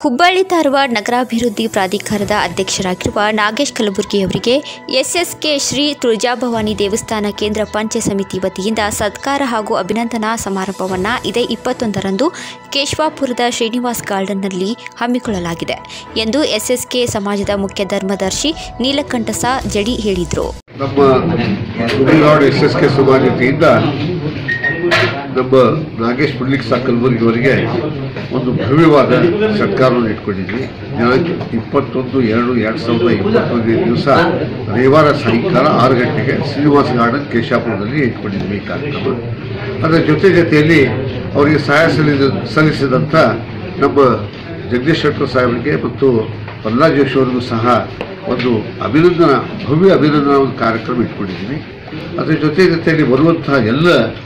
ಹುಬ್ಬಳ್ಳಿ ಧಾರವಾಡ ನಗರಾಭಿವೃದ್ಧಿ ಪ್ರಾಧಿಕಾರದ ಅಧ್ಯಕ್ಷರಾಗಿರುವ ನಾಗೇಶ್ ಕಲಬುರ್ಗಿ ಅವರಿಗೆ ಎಸ್ಎಸ್ಕೆ ಶ್ರೀ ತುಳಜಾಭವಾನಿ ದೇವಸ್ಥಾನ ಕೇಂದ್ರ ಪಂಚ ಸಮಿತಿ ವತಿಯಿಂದ ಸತ್ಕಾರ ಹಾಗೂ ಅಭಿನಂದನಾ ಸಮಾರಂಭವನ್ನು ಇದೇ ಇಪ್ಪತ್ತೊಂದರಂದು ಕೇಶವಾಪುರದ ಶ್ರೀನಿವಾಸ್ ಗಾರ್ಡನ್ನಲ್ಲಿ ಹಮ್ಮಿಕೊಳ್ಳಲಾಗಿದೆ ಎಂದು ಎಸ್ಎಸ್ಕೆ ಸಮಾಜದ ಮುಖ್ಯ ಧರ್ಮದರ್ಶಿ ನೀಲಕಂಠಸ ಜಡಿ ಹೇಳಿದರು ನಮ್ಮ ಹುಡುಗಾಡು ಎಸ್ ಎಸ್ ಕೆ ಸಮಾಜ ವತಿಯಿಂದ ನಮ್ಮ ನಾಗೇಶ್ ಪುಡ್ಲಿಕ್ ಸಾ ಕಲಬುರ್ಗಿ ಅವರಿಗೆ ಒಂದು ಭವ್ಯವಾದ ಸತ್ಕಾರವನ್ನು ಇಟ್ಕೊಂಡಿದ್ವಿ ದಿನಾಂಕ ಇಪ್ಪತ್ತೊಂದು ಎರಡು ಎರಡು ಸಾವಿರದ ಇಪ್ಪತ್ತೊಂದನೇ ದಿವಸ ರವಿವಾರ ಸಾಯಂಕಾಲ ಆರು ಗಂಟೆಗೆ ಶ್ರೀನಿವಾಸ ಗಾರ್ಡನ್ ಕೇಶಾಪುರದಲ್ಲಿ ಇಟ್ಕೊಂಡಿದ್ವಿ ಈ ಕಾರ್ಯಕ್ರಮ ಅದರ ಜೊತೆ ಜೊತೆಯಲ್ಲಿ ಅವರಿಗೆ ಸಹಾಯ ಸಲ್ಲಿದ ಸಲ್ಲಿಸಿದಂಥ ನಮ್ಮ ಜಗದೀಶ್ ಶೆಟ್ಟರ್ ಸಾಹೇಬರಿಗೆ ಮತ್ತು ಪ್ರಹ್ಲಾದ್ ಜೋಶಿ ಅವರಿಗೂ ಸಹ ಒಂದು ಅಭಿನಂದನಾ ಭವ್ಯ ಅಭಿನಂದನಾ ಒಂದು ಕಾರ್ಯಕ್ರಮ ಇಟ್ಕೊಂಡಿದ್ದೀವಿ ಅದರ ಜೊತೆ ಜೊತೆಯಲ್ಲಿ ಬರುವಂತಹ ಎಲ್ಲ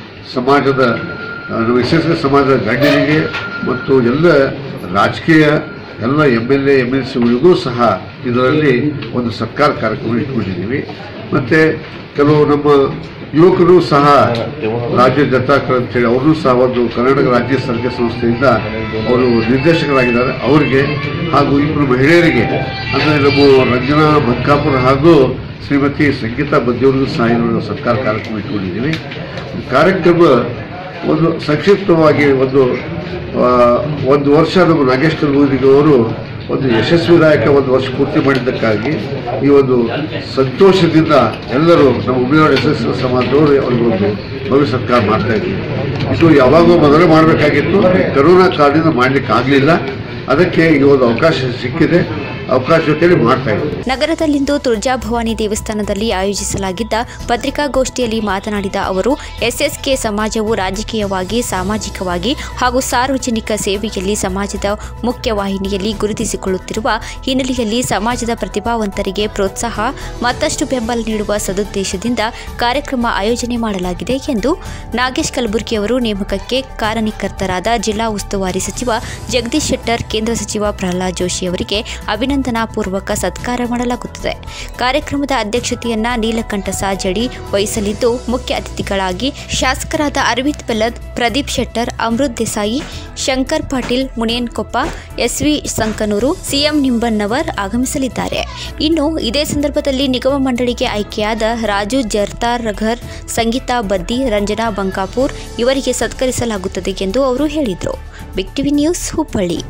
ಸಮಾಜದ ಆ, ನಮ್ಮ ಎಸ್ ಎಸ್ ಸಮಾಜದ ಗಣ್ಯರಿಗೆ ಮತ್ತು ಎಲ್ಲ ರಾಜಕೀಯ ಎಲ್ಲ M L A M L ಸಿಗಳಿಗೂ ಸಹ ಇದರಲ್ಲಿ ಒಂದು ಸತ್ಕಾರ ಕಾರ್ಯಕ್ರಮ ಇಟ್ಕೊಂಡಿದ್ದೀವಿ ಮತ್ತು ಕೆಲವು ನಮ್ಮ ಯುವಕರು ಸಹ ರಾಜ್ಯ ಜನತಾಕ್ರ ಅಂತೇಳಿ ಅವರು ಸಹ ಒಂದು ಕರ್ನಾಟಕ ರಾಜ್ಯ ಸಾರಿಗೆ ಸಂಸ್ಥೆಯಿಂದ ಅವರು ನಿರ್ದೇಶಕರಾಗಿದ್ದಾರೆ ಅವರಿಗೆ ಹಾಗೂ ಇಬ್ಬರು ಮಹಿಳೆಯರಿಗೆ ಅಂದರೆ ನಮ್ಮ ರಂಜನಾ ಮಲ್ಕಾಪುರ ಹಾಗೂ ಶ್ರೀಮತಿ ಸಂಗೀತಾ ಬದ್ದಿಯವರಿಗೂ ಸಹ ಇವರು ಸತ್ಕಾರ ಕಾರ್ಯಕ್ರಮ ಇಟ್ಕೊಂಡಿದ್ದೀವಿ ಈ ಕಾರ್ಯಕ್ರಮ ಒಂದು ಸಂಕ್ಷಿಪ್ತವಾಗಿ ಒಂದು ಆ, ಒಂದು ವರ್ಷ ನಮ್ಮ ನಾಗೇಶ್ ಕಲಬುರ್ಗಿ ಅವರು ಒಂದು ಯಶಸ್ವಿದಾಯಕ ಒಂದು ವರ್ಷ ಪೂರ್ತಿ ಮಾಡಿದ್ದಕ್ಕಾಗಿ ಈ ಒಂದು ಸಂತೋಷದಿಂದ ಎಲ್ಲರೂ ನಮ್ಮ ಉಮೇವಾಡ ಎಸ್ ಎಸ್ ಸಮಾಜದವರು ಅವ್ರಿಗೊಂದು ಭವ್ಯ ಸತ್ಕಾರ ಮಾಡ್ತಾ ಇದ್ದೀವಿ ಇದು ಯಾವಾಗೋ ಮೊದಲೇ ಮಾಡಬೇಕಾಗಿತ್ತು ಕರೋನಾ ಕಾರಣದಿಂದ ಮಾಡ್ಲಿಕ್ಕೆ ಆಗಲಿಲ್ಲ ಅದಕ್ಕೆ ಈಗ ಒಂದು ಅವಕಾಶ ಸಿಕ್ಕಿದೆ ಅವಕಾಶ ಜೊತೆಲಿ ಮಾಡ್ತಾ ಇದ್ದೀವಿ ನಗರದಲ್ಲಿಂದು ತುಳಜಾಭವಾನಿ ದೇವಸ್ಥಾನದಲ್ಲಿ ಆಯೋಜಿಸಲಾಗಿದ್ದ ಪತ್ರಿಕಾಗೋಷ್ಠಿಯಲ್ಲಿ ಮಾತನಾಡಿದ ಅವರು ಎಸ್ಎಸ್ಕೆ ಸಮಾಜವು ರಾಜಕೀಯವಾಗಿ ಸಾಮಾಜಿಕವಾಗಿ ಹಾಗೂ ಸಾರ್ವಜನಿಕ ಸೇವೆಯಲ್ಲಿ ಸಮಾಜದ ಮುಖ್ಯ ವಾಹಿನಿಯಲ್ಲಿ ಗುರುತಿಸಿಕೊಳ್ಳುತ್ತಿರುವ ಹಿನ್ನೆಲೆಯಲ್ಲಿ ಸಮಾಜದ ಪ್ರತಿಭಾವಂತರಿಗೆ ಪ್ರೋತ್ಸಾಹ ಮತ್ತಷ್ಟು ಬೆಂಬಲ ನೀಡುವ ಸದುದ್ದೇಶದಿಂದ ಕಾರ್ಯಕ್ರಮ ಆಯೋಜನೆ ಮಾಡಲಾಗಿದೆ ಎಂದು ನಾಗೇಶ್ ಕಲಬುರ್ಗಿ ಅವರು ನೇಮಕಕ್ಕೆ ಕಾರಣೀಕರ್ತರಾದ ಜಿಲ್ಲಾ ಉಸ್ತುವಾರಿ ಸಚಿವ ಜಗದೀಶ್ ಶೆಟ್ಟರ್ ಕೇಂದ್ರ ಸಚಿವ ಪ್ರಹ್ಲಾದ್ ಜೋಶಿ ಅವರಿಗೆ ಅಭಿನಂದನಾ ಪೂರ್ವಕ ಸತ್ಕಾರ ಮಾಡಲಾಗುತ್ತದೆ ಕಾರ್ಯಕ್ರಮದ ಅಧ್ಯಕ್ಷತೆಯನ್ನ ನೀಲಕಂಠ ಸಾಜಡಿ ವಹಿಸಲಿದ್ದು ಮುಖ್ಯ ಅತಿಥಿಗಳಾಗಿ ಶಾಸಕರಾದ ಅರವಿಂದ್ ಬೆಲ್ಲದ್ ಪ್ರದೀಪ್ ಶೆಟ್ಟರ್ ಅಮೃತ್ ದೇಸಾಯಿ ಶಂಕರ್ ಪಾಟೀಲ್ ಮುನೇನ್ಕೊಪ್ಪ ಎಸ್ವಿ ಸಂಕನೂರು ಸಿಎಂ ನಿಂಬಣ್ಣವರ್ ಆಗಮಿಸಲಿದ್ದಾರೆ ಇನ್ನು ಇದೇ ಸಂದರ್ಭದಲ್ಲಿ ನಿಗಮ ಮಂಡಳಿಗೆ ಆಯ್ಕೆಯಾದ ರಾಜು ಜರ್ತಾರ್ ರಘರ್ ಸಂಗೀತಾ ಬದ್ದಿ ರಂಜನಾ ಬಂಕಾಪುರ್ ಇವರಿಗೆ ಸತ್ಕರಿಸಲಾಗುತ್ತದೆ ಎಂದು ಅವರು ಹೇಳಿದರು ಬಿಗ್ ಟಿವಿ ನ್ಯೂಸ್ ಹುಬ್ಬಳ್ಳಿ